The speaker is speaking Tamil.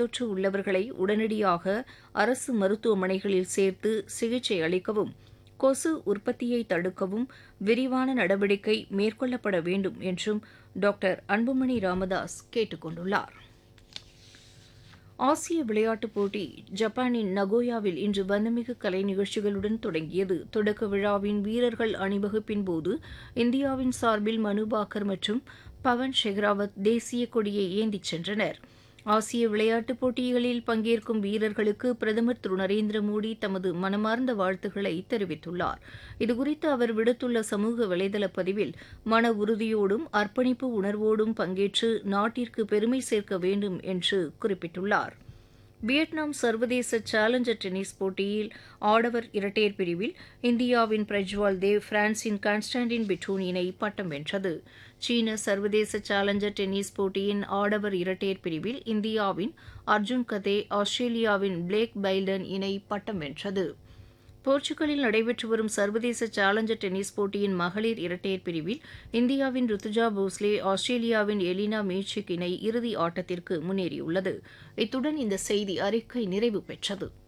நோய்த்தொற்று உள்ளவர்களை உடனடியாக அரசு மருத்துவமனைகளில் சேர்த்து சிகிச்சை அளிக்கவும் கொசு உற்பத்தியை தடுக்கவும் விரிவான நடவடிக்கை மேற்கொள்ளப்பட வேண்டும் என்றும் டாக்டர் அன்புமணி ராமதாஸ் கேட்டுக் கொண்டுள்ளார் ஆசிய விளையாட்டுப் போட்டி ஜப்பானின் நகோயாவில் இன்று வண்ணமிகு கலை நிகழ்ச்சிகளுடன் தொடங்கியது தொடக்க விழாவின் வீரர்கள் அணிவகுப்பின் போது இந்தியாவின் சார்பில் மனு பாக்கர் மற்றும் பவன் ஷெக்ராவத் தேசிய கொடியை ஏந்திச் சென்றனர் ஆசிய விளையாட்டுப் போட்டிகளில் பங்கேற்கும் வீரர்களுக்கு பிரதமர் திரு நரேந்திர மோடி தமது மனமார்ந்த வாழ்த்துக்களை தெரிவித்துள்ளார் இதுகுறித்து அவர் விடுத்துள்ள சமூக வலைதள பதிவில் மன உறுதியோடும் அர்ப்பணிப்பு உணர்வோடும் பங்கேற்று நாட்டிற்கு பெருமை சேர்க்க வேண்டும் என்று குறிப்பிட்டுள்ளார் வியட்நாம் சர்வதேச சேலஞ்சர் டென்னிஸ் போட்டியில் ஆடவர் இரட்டையர் பிரிவில் இந்தியாவின் பிரஜ்வால் தேவ் பிரான்சின் கான்ஸ்டாண்டின் பிட்டூன் இணை பட்டம் வென்றது சீன சர்வதேச சேலஞ்சர் டென்னிஸ் போட்டியின் ஆடவர் இரட்டையர் பிரிவில் இந்தியாவின் அர்ஜுன் கதே ஆஸ்திரேலியாவின் பிளேக் பைல்டன் இணை பட்டம் வென்றது போர்ச்சுகலில் நடைபெற்று வரும் சர்வதேச சேலஞ்சர் டென்னிஸ் போட்டியின் மகளிர் இரட்டையர் பிரிவில் இந்தியாவின் ருத்துஜா போஸ்லே ஆஸ்திரேலியாவின் எலினா மீச்சிக் இணை இறுதி ஆட்டத்திற்கு முன்னேறியுள்ளது இத்துடன் இந்த செய்தி அறிக்கை நிறைவு பெற்றது